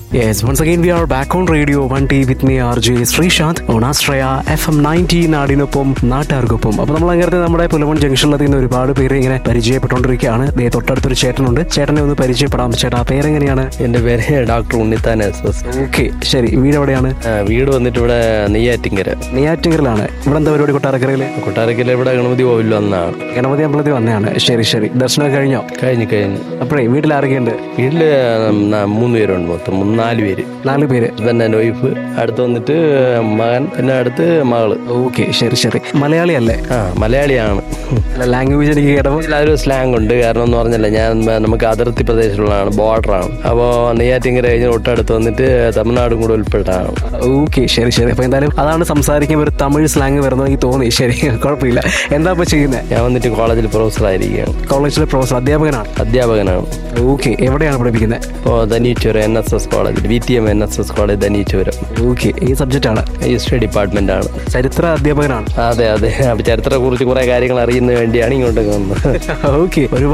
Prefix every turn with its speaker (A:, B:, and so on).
A: Yes, once again we are back on Radio 1T with me RJ Sreesanth on Astraya FM 90 നാടിനൊപ്പം നാട്ടുകാർക്കൊപ്പം അപ്പോൾ നമ്മൾ അങ്ങനത്തെ നമ്മുടെ പുലമൺ ജംഗ്ഷനിലെത്തി നിന്ന് ഒരുപാട് പേര് ഇങ്ങനെ പരിചയപ്പെട്ടുകൊണ്ടിരിക്കുകയാണ് ദേ തൊട്ടടുത്തൊരു ചേട്ടനുണ്ട് ചേട്ടനെ ഒന്ന് പരിചയപ്പെടാം ചേട്ടാ പേരെങ്ങനെയാണ്
B: എൻ്റെ പേര് doctor Unnithan S S
A: okay ശരി വീട് എവിടെയാണ്
B: ആ, വീട് വന്നിട്ട് ഇവിടെ നെയ്യാറ്റിങ്കര
A: നെയ്യാറ്റിങ്കറിലാണ് ഇവിടെ എന്താ പരിപാടി കൊട്ടാരക്കരയിൽ
B: കൊട്ടാരക്കര ഇവിടെ ഗണപതി കോവിൽ വന്നാണ്
A: ഗണപതി അമ്പലത്തിൽ വന്നതാണ് ശരി ശരി ദർശനം കഴിഞ്ഞോ
B: കഴിഞ്ഞ് കഴിഞ്ഞ്
A: അപ്പോഴേ വീട്ടിൽ ആരൊക്കെയുണ്ട്
B: വീട്ടില് ന- മൂന്ന് പേരുണ്ട് മൊത്തം മൂന്ന് നാല് പേര്
A: നാല് പേര്
B: ഹസ്ബൻഡ് ആൻഡ് വൈഫ് അടുത്ത് വന്നിട്ട് മകൻ പിന്നെ അടുത്ത് മകള്
A: ഓക്കെ ശരി ശരി മലയാളി അല്ലേ
B: ആ മലയാളിയാണ്
A: അല്ല ലാംഗ്വേജ് എനിക്ക് കേട്ടപ്പോൾ
B: ഒരു സ്ലാങ് ഉണ്ട് കാരണം എന്ന് പറഞ്ഞല്ല ഞാൻ നമുക്ക് അതിർത്തി പ്രദേശത്തുള്ളതാണ് ബോർഡറാണ് അപ്പോൾ നെയ്യാറ്റിങ്കര കഴിഞ്ഞ് തൊട്ടടുത്ത് വന്നിട്ട് തമിഴ്നാടും കൂടെ ഉൾപ്പെട്ടതാണ്
A: ഓക്കെ ശരി ശരി അപ്പൊ എന്തായാലും അതാണ് സംസാരിക്കുമ്പോൾ ഒരു തമിഴ് സ്ലാങ് വരുന്നത് എനിക്ക് തോന്നി ശരി കുഴപ്പമില്ല എന്താ ഇപ്പൊ ചെയ്യുന്നത്
B: ഞാൻ വന്നിട്ട് കോളേജിൽ പ്രൊഫസറായിരിക്കുകയാണ്
A: കോളേജിലെ പ്രൊഫസർ അധ്യാപകനാണ്
B: അധ്യാപകനാണ്
A: ഓക്കെ എവിടെയാണ് പഠിപ്പിക്കുന്നത്
B: ഇപ്പോൾ ധനീശ്വരം എൻ എസ് എസ് കോളേജിൽ V T M N S S college Dhaneeshwaram
A: okay ഈ സബ്ജക്റ്റ് ആണ്
B: ഹിസ്റ്ററി ഡിപ്പാർട്ട്മെന്റ് ആണ്
A: ചരിത്ര അധ്യാപകനാണ്
B: അതെ അതെ അപ്പൊ ചരിത്രത്തെ കുറിച്ച് കുറെ കാര്യങ്ങൾ അറിയുന്നതിന് വേണ്ടിയാണ് ഇങ്ങോട്ട് വന്നത്
A: ഓക്കെ ഒരു